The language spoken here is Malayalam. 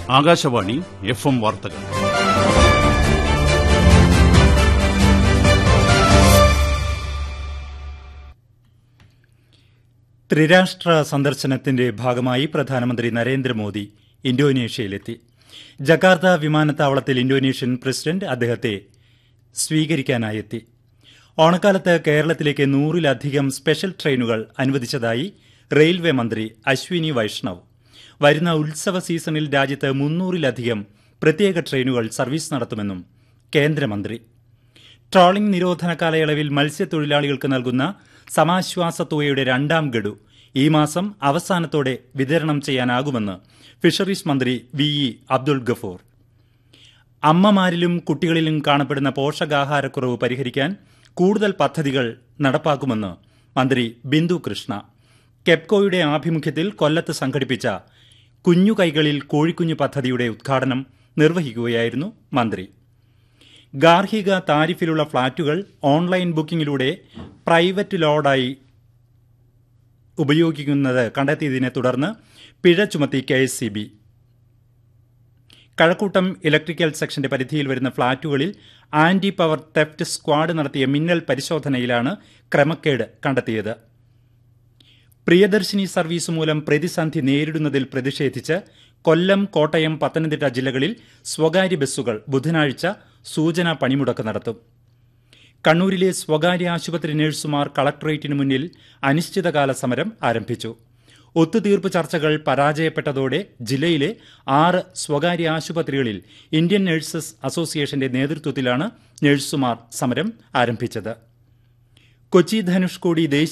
ആകാശവാണി എഫ് എം വാർത്തകൾ ത്രിരാഷ്ട്ര സന്ദർശനത്തിന്റെ ഭാഗമായി പ്രധാനമന്ത്രി നരേന്ദ്രമോദി ഇന്തോനേഷ്യയിലെത്തി ജക്കാർത്ത വിമാനത്താവളത്തിൽ ഇന്തോനേഷ്യൻ പ്രസിഡന്റ് അദ്ദേഹത്തെ സ്വീകരിക്കാനായെത്തി ഓണക്കാലത്ത് കേരളത്തിലേക്ക് നൂറിലധികം സ്പെഷ്യൽ ട്രെയിനുകൾ അനുവദിച്ചതായി റെയിൽവേ മന്ത്രി അശ്വിനി വൈഷ്ണവ് വരുന്ന ഉത്സവ സീസണിൽ രാജ്യത്ത് മുന്നൂറിലധികം പ്രത്യേക ട്രെയിനുകൾ സർവീസ് നടത്തുമെന്നും കേന്ദ്രമന്ത്രി ട്രോളിംഗ് നിരോധന കാലയളവിൽ മത്സ്യത്തൊഴിലാളികൾക്ക് നൽകുന്ന സമാശ്വാസ തുകയുടെ രണ്ടാം ഗഡു ഈ മാസം അവസാനത്തോടെ വിതരണം ചെയ്യാനാകുമെന്ന് ഫിഷറീസ് മന്ത്രി വി ഇ അബ്ദുൾ ഗഫൂർ അമ്മമാരിലും കുട്ടികളിലും കാണപ്പെടുന്ന പോഷകാഹാരക്കുറവ് പരിഹരിക്കാൻ കൂടുതൽ പദ്ധതികൾ നടപ്പാക്കുമെന്ന് മന്ത്രി ബിന്ദു കൃഷ്ണ കെപ്കോയുടെ ആഭിമുഖ്യത്തിൽ കൊല്ലത്ത് സംഘടിപ്പിച്ച കുഞ്ഞു കൈകളിൽ കോഴിക്കുഞ്ഞു പദ്ധതിയുടെ ഉദ്ഘാടനം നിർവഹിക്കുകയായിരുന്നു മന്ത്രി ഗാർഹിക താരിഫിലുള്ള ഫ്ളാറ്റുകൾ ഓൺലൈൻ ബുക്കിംഗിലൂടെ പ്രൈവറ്റ് ലോഡായി ഉപയോഗിക്കുന്നത് കണ്ടെത്തിയതിനെ തുടർന്ന് പിഴ ചുമത്തി K S C B Kazhakuttam electrical സെക്ഷന്റെ പരിധിയിൽ വരുന്ന ഫ്ളാറ്റുകളിൽ ആന്റി പവർ തെഫ്റ്റ് സ്ക്വാഡ് നടത്തിയ മിന്നൽ പരിശോധനയിലാണ് ക്രമക്കേട് കണ്ടെത്തിയത് പ്രിയദർശിനി സർവീസ് മൂലം പ്രതിസന്ധി നേരിടുന്നതിൽ പ്രതിഷേധിച്ച് കൊല്ലം കോട്ടയം പത്തനംതിട്ട ജില്ലകളിൽ സ്വകാര്യ ബസ്സുകൾ ബുധനാഴ്ച സൂചനാ പണിമുടക്ക് നടത്തും കണ്ണൂരിലെ സ്വകാര്യ ആശുപത്രി നഴ്സുമാർ കളക്ടറേറ്റിന് മുന്നിൽ അനിശ്ചിതകാല സമരം ആരംഭിച്ചു ഒത്തുതീർപ്പ് ചർച്ചകൾ പരാജയപ്പെട്ടതോടെ ജില്ലയിലെ ആറ് സ്വകാര്യ ആശുപത്രികളിൽ ഇന്ത്യൻ നഴ്സസ് അസോസിയേഷന്റെ നേതൃത്വത്തിലാണ് നഴ്സുമാർ സമരം ആരംഭിച്ചത് കൊച്ചി ധനുഷ്കോടി ദേശീയ